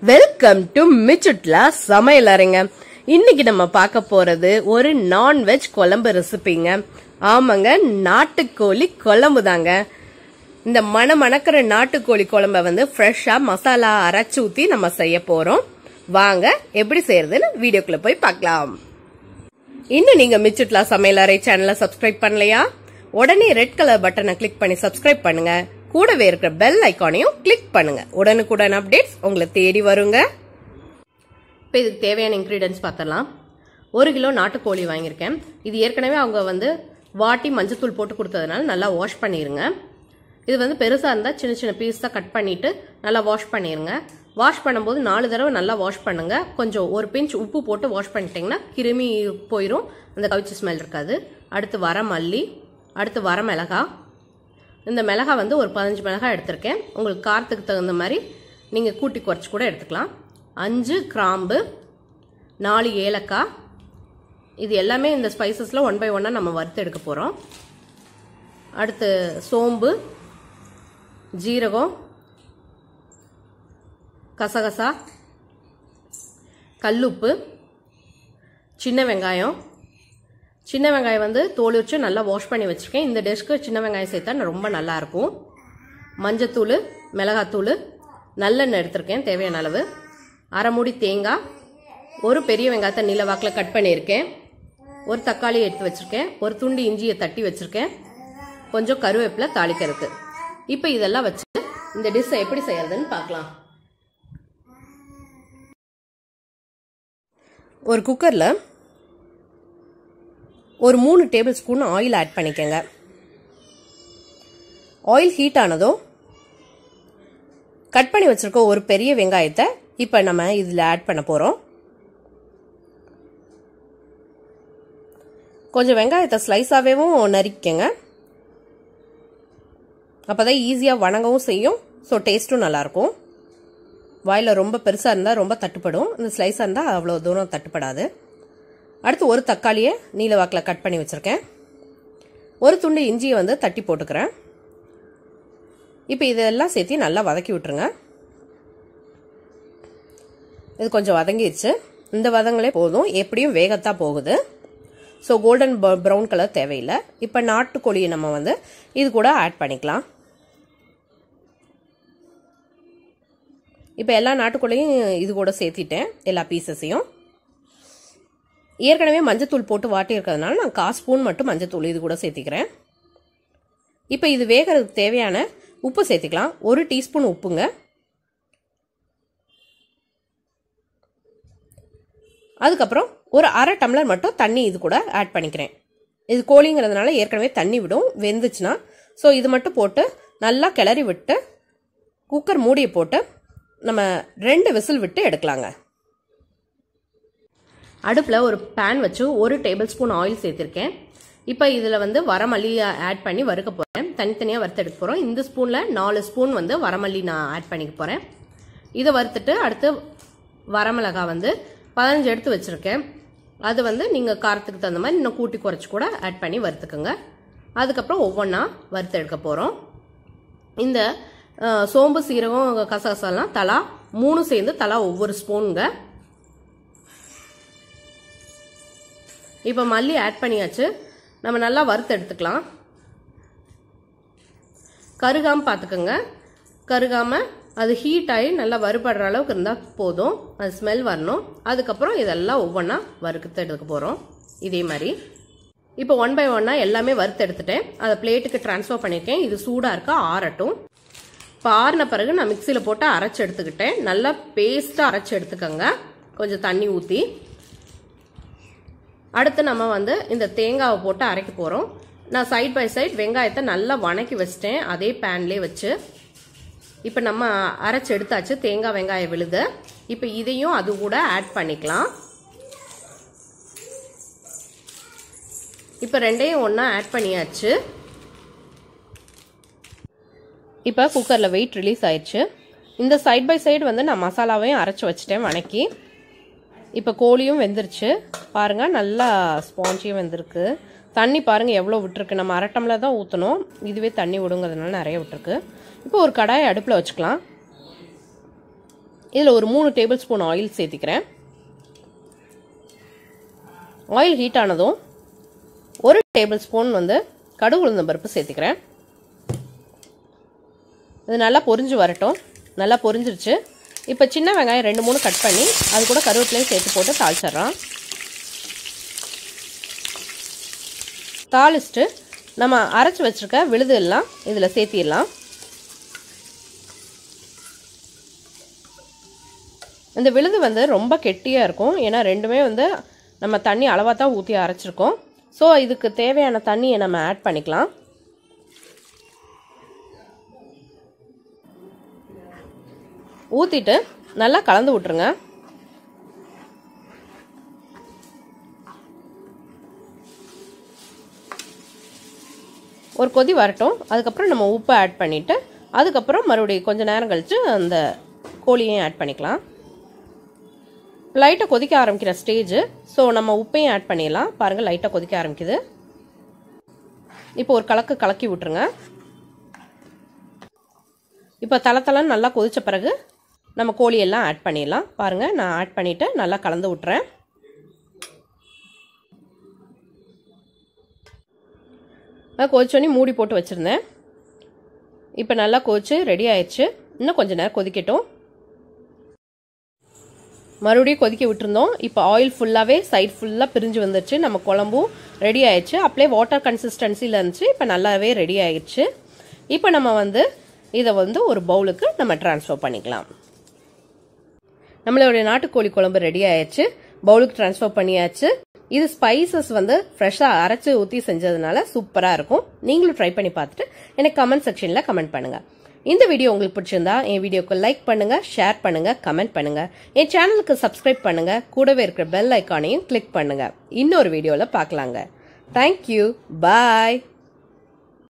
welcome to மிச்சுட்லா சமையல் அறைங்க இன்னைக்கு நம்ம பார்க்க போறது ஒரு நான்வெஜ் குழம்பு ரெசிபிங்க ஆமாங்க நாட்டுக்கோழி குழம்பு தாங்க இந்த மண மணக்கிற நாட்டுக்கோழி குழம்ப வந்து ஃப்ரெஷ்ஷா மசாலா அரைச்சு ஊத்தி நம்ம செய்ய போறோம் வாங்க எப்படி செய்யறதுன்னு வீடியோக்குள்ள போய் பார்க்கலாம் இன்னும் நீங்க மிச்சுட்லா சமையல் அறை சேனலை சப்ஸ்கிரைப் பண்ணலையா உடனே ரெட் கலர் பட்டனை கிளிக் பண்ணி சப்ஸ்கிரைப் பண்ணுங்க கூடவே இருக்கிற பெல் ஐக்கானையும் கிளிக் பண்ணுங்க உடனுக்குடன் அப்டேட்ஸ் உங்களை தேடி வருங்க இப்போ இதுக்கு தேவையான இன்க்ரீடியன்ஸ் பார்த்தலாம் ஒரு கிலோ நாட்டுக்கோழி வாங்கியிருக்கேன் இது ஏற்கனவே அவங்க வந்து வாட்டி மஞ்சத்தூள் போட்டு கொடுத்ததுனால நல்லா வாஷ் பண்ணிடுங்க இது வந்து பெருசாக இருந்தால் சின்ன சின்ன பீஸ் தான் கட் பண்ணிவிட்டு நல்லா வாஷ் பண்ணிடுங்க வாஷ் பண்ணும்போது நாலு தடவை நல்லா வாஷ் பண்ணுங்க கொஞ்சம் ஒரு பிஞ்ச் உப்பு போட்டு வாஷ் பண்ணிட்டீங்கன்னா கிருமி போயிடும் அந்த கவிச்சி ஸ்மெல் இருக்காது அடுத்து வர மல்லி அடுத்து வர மிளகா இந்த மிளகா வந்து ஒரு பதினஞ்சு மிளகா எடுத்திருக்கேன் உங்களுக்கு காரத்துக்கு தகுந்த மாதிரி நீங்கள் கூட்டி குறைச்சி கூட எடுத்துக்கலாம் அஞ்சு கிராம்பு நாலு ஏலக்காய் இது எல்லாமே இந்த ஸ்பைசஸில் ஒன் பை ஒன்னாக நம்ம வறுத்து எடுக்க போகிறோம் அடுத்து சோம்பு ஜீரகம் கசகசா கல்லுப்பு சின்ன வெங்காயம் சின்ன வெங்காயம் வந்து தோல் வச்சு நல்லா வாஷ் பண்ணி வச்சுருக்கேன் இந்த டிஷ்க்கு சின்ன வெங்காயம் சேர்த்தா ரொம்ப நல்லாயிருக்கும் மஞ்சத்தூள் மிளகாத்தூள் நல்லெண்ணெய் எடுத்திருக்கேன் தேவையான அளவு அரை மூடி தேங்காய் ஒரு பெரிய வெங்காயத்தை நீல வாக்கில் கட் பண்ணியிருக்கேன் ஒரு தக்காளி எடுத்து வச்சுருக்கேன் ஒரு துண்டு இஞ்சியை தட்டி வச்சுருக்கேன் கொஞ்சம் கருவேப்பிலை தாளிக்கிறதுக்கு இப்போ இதெல்லாம் வச்சு இந்த டிஷ்ஷை எப்படி செய்யறதுன்னு பார்க்கலாம் ஒரு குக்கரில் ஒரு மூணு டேபிள் ஸ்பூன் ஆயில் ஆட் பண்ணிக்கோங்க ஆயில் ஹீட் ஆனதும் கட் பண்ணி வச்சிருக்க ஒரு பெரிய வெங்காயத்தை இப்போ நம்ம இதில் ஆட் பண்ண போகிறோம் கொஞ்சம் வெங்காயத்தை ஸ்லைஸாகவேவும் நறுக்கிக்கங்க அப்போ தான் ஈஸியாக வணங்கவும் செய்யும் ஸோ டேஸ்ட்டும் நல்லாயிருக்கும் வாயில் ரொம்ப பெருசாக இருந்தால் ரொம்ப தட்டுப்படும் இந்த ஸ்லைஸாக இருந்தால் அவ்வளோ தூரம் தட்டுப்படாது அடுத்து ஒரு தக்காளியை நீல வாக்கில் கட் பண்ணி வச்சுருக்கேன் ஒரு துண்டு இஞ்சியை வந்து தட்டி போட்டுக்கிறேன் இப்போ இதெல்லாம் சேர்த்து நல்லா வதக்கி விட்டுருங்க இது கொஞ்சம் வதங்கிடுச்சு இந்த வதங்களே போதும் எப்படியும் வேகத்தான் போகுது ஸோ கோல்டன் ப்ரௌன் கலர் தேவையில்லை இப்போ நாட்டுக்கோழியை நம்ம வந்து இது கூட ஆட் பண்ணிக்கலாம் இப்போ எல்லா நாட்டுக்கோழியும் இது கூட சேர்த்திட்டேன் எல்லா பீசஸையும் ஏற்கனவே மஞ்சத்தூள் போட்டு வாட்டி இருக்கிறதுனால நான் கால் ஸ்பூன் மட்டும் மஞ்சத்தூள் இது கூட சேர்த்திக்கிறேன் இப்போ இது வேகிறதுக்கு தேவையான உப்பு சேர்த்திக்கலாம் ஒரு டீஸ்பூன் உப்புங்க அதுக்கப்புறம் ஒரு அரை டம்ளர் மட்டும் தண்ணி இது கூட ஆட் பண்ணிக்கிறேன் இது கோழிங்கிறதுனால ஏற்கனவே தண்ணி விடும் வெந்துச்சுன்னா ஸோ இது மட்டும் போட்டு நல்லா கிளறி விட்டு குக்கர் மூடியை போட்டு நம்ம ரெண்டு விசில் விட்டு எடுக்கலாங்க அடுப்பில் ஒரு பேன் வச்சு ஒரு டேபிள் ஸ்பூன் ஆயில் சேர்த்துருக்கேன் இப்போ இதில் வந்து வரமல்லி ஆட் பண்ணி வறுக்க போகிறேன் தனித்தனியாக வறுத்து எடுக்க போகிறோம் இந்த ஸ்பூனில் நாலு ஸ்பூன் வந்து வரமல்லி நான் ஆட் பண்ணிக்க போகிறேன் இதை வறுத்துட்டு அடுத்து வரமிளகா வந்து பதினஞ்சு எடுத்து வச்சுருக்கேன் அது வந்து நீங்கள் காரத்துக்கு தகுந்த மாதிரி இன்னும் கூட்டி குறைச்சி கூட ஆட் பண்ணி வறுத்துக்குங்க அதுக்கப்புறம் ஒவ்வொன்றா வறுத்து எடுக்க போகிறோம் இந்த சோம்பு சீரகம் கசகசாலாம் தலா மூணு சேர்ந்து தலா ஒவ்வொரு ஸ்பூனுங்க இப்போ மல்லி ஆட் பண்ணியாச்சு நம்ம நல்லா வறுத்து எடுத்துக்கலாம் கருகாமல் பார்த்துக்கோங்க கருகாமல் அது ஹீட் ஆகி நல்லா வறுபடுற அளவுக்கு இருந்தால் போதும் அது ஸ்மெல் வரணும் அதுக்கப்புறம் இதெல்லாம் ஒவ்வொன்றா வறுத்து எடுக்க போகிறோம் இதே மாதிரி இப்போ ஒன் பை ஒன்னாக எல்லாமே வறுத்து எடுத்துட்டேன் அதை பிளேட்டுக்கு ட்ரான்ஸ்ஃபர் பண்ணியிருக்கேன் இது சூடாக இருக்கா ஆறட்டும் இப்போ ஆறின பிறகு நான் மிக்சியில் போட்டு அரைச்சி எடுத்துக்கிட்டேன் நல்லா பேஸ்ட்டாக அரைச்சி எடுத்துக்கோங்க கொஞ்சம் தண்ணி ஊற்றி அடுத்து நம்ம வந்து இந்த தேங்காவை போட்டு அரைக்க போகிறோம் நான் சைட் பை சைட் வெங்காயத்தை நல்லா வணக்கி வச்சிட்டேன் அதே பேன்லேயே வச்சு இப்போ நம்ம அரைச்சி எடுத்தாச்சு தேங்காய் வெங்காயம் விழுது இப்போ இதையும் அது கூட ஆட் பண்ணிக்கலாம் இப்போ ரெண்டையும் ஒன்றா ஆட் பண்ணியாச்சு இப்போ குக்கரில் வெயிட் ரிலீஸ் ஆயிடுச்சு இந்த சைட் பை சைடு வந்து நான் மசாலாவையும் அரைச்சி வச்சிட்டேன் வணக்கி இப்போ கோழியும் வெந்துருச்சு பாருங்கள் நல்லா ஸ்பாஞ்சியும் வெந்திருக்கு தண்ணி பாருங்கள் எவ்வளோ விட்டுருக்கு நம்ம அரை டம்ளர் தான் ஊற்றணும் இதுவே தண்ணி விடுங்கிறதுனால நிறைய விட்டுருக்கு இப்போ ஒரு கடாயை அடுப்பில் வச்சுக்கலாம் இதில் ஒரு மூணு டேபிள் ஸ்பூன் ஆயில் சேர்த்திக்கிறேன் ஆயில் ஹீட் ஆனதும் ஒரு டேபிள் ஸ்பூன் வந்து கடுகு உளுந்தம் பருப்பு சேர்த்துக்கிறேன் இது நல்லா பொரிஞ்சு வரட்டும் நல்லா பொரிஞ்சிருச்சு இப்போ சின்ன வெங்காயம் ரெண்டு மூணு கட் பண்ணி அது கூட கருவேப்பிலையும் சேர்த்து போட்டு தாளிச்சிட்றோம் தாளிச்சிட்டு நம்ம அரைச்சி வச்சுருக்க விழுது எல்லாம் இதில் சேர்த்திடலாம் இந்த விழுது வந்து ரொம்ப கெட்டியாக இருக்கும் ஏன்னா ரெண்டுமே வந்து நம்ம தண்ணி அளவாக தான் ஊற்றி அரைச்சிருக்கோம் ஸோ இதுக்கு தேவையான தண்ணியை நம்ம ஆட் பண்ணிக்கலாம் ஊற்றிட்டு நல்லா கலந்து விட்ருங்க ஒரு கொதி வரட்டும் அதுக்கப்புறம் நம்ம உப்பை ஆட் பண்ணிவிட்டு அதுக்கப்புறம் மறுபடியும் கொஞ்சம் நேரம் கழித்து அந்த கோழியையும் ஆட் பண்ணிக்கலாம் லைட்டாக கொதிக்க ஆரம்பிக்கிற ஸ்டேஜ் ஸோ நம்ம உப்பையும் ஆட் பண்ணிடலாம் பாருங்கள் லைட்டாக கொதிக்க ஆரம்பிக்குது இப்போ ஒரு கலக்கு கலக்கி விட்டுருங்க இப்போ தலை தலைன்னு நல்லா கொதித்த பிறகு நம்ம கோழியெல்லாம் ஆட் பண்ணிடலாம் பாருங்கள் நான் ஆட் பண்ணிவிட்டு நல்லா கலந்து விட்டுறேன் கொதிச்சோன்னே மூடி போட்டு வச்சுருந்தேன் இப்போ நல்லா கொதிச்சு ரெடி ஆயிடுச்சு இன்னும் கொஞ்சம் நேரம் கொதிக்கட்டும் மறுபடியும் கொதிக்க விட்டுருந்தோம் இப்போ ஆயில் ஃபுல்லாகவே சைட் ஃபுல்லாக பிரிஞ்சு வந்துருச்சு நம்ம குழம்பும் ரெடி ஆயிடுச்சு அப்படியே வாட்டர் கன்சிஸ்டன்சியில் இருந்துச்சு இப்போ நல்லாவே ரெடி ஆயிடுச்சு இப்போ நம்ம வந்து இதை வந்து ஒரு பவுலுக்கு நம்ம ட்ரான்ஸ்ஃபர் பண்ணிக்கலாம் நம்மளுடைய நாட்டுக்கோழி குழம்பு ரெடி ஆயிடுச்சு பவுலுக்கு ட்ரான்ஸ்ஃபர் பண்ணியாச்சு இது ஸ்பைசஸ் வந்து ஃப்ரெஷ்ஷாக அரைச்சி ஊற்றி செஞ்சதுனால சூப்பராக இருக்கும் நீங்களும் ட்ரை பண்ணி பார்த்துட்டு எனக்கு கமெண்ட் செக்ஷனில் கமெண்ட் பண்ணுங்கள் இந்த வீடியோ உங்களுக்கு பிடிச்சிருந்தா என் வீடியோக்கு லைக் பண்ணுங்க ஷேர் பண்ணுங்க கமெண்ட் பண்ணுங்க என் சேனலுக்கு சப்ஸ்கிரைப் பண்ணுங்க கூடவே இருக்கிற பெல் ஐக்கானையும் கிளிக் பண்ணுங்க இன்னொரு வீடியோவில் பார்க்கலாங்க தேங்க்யூ பாய்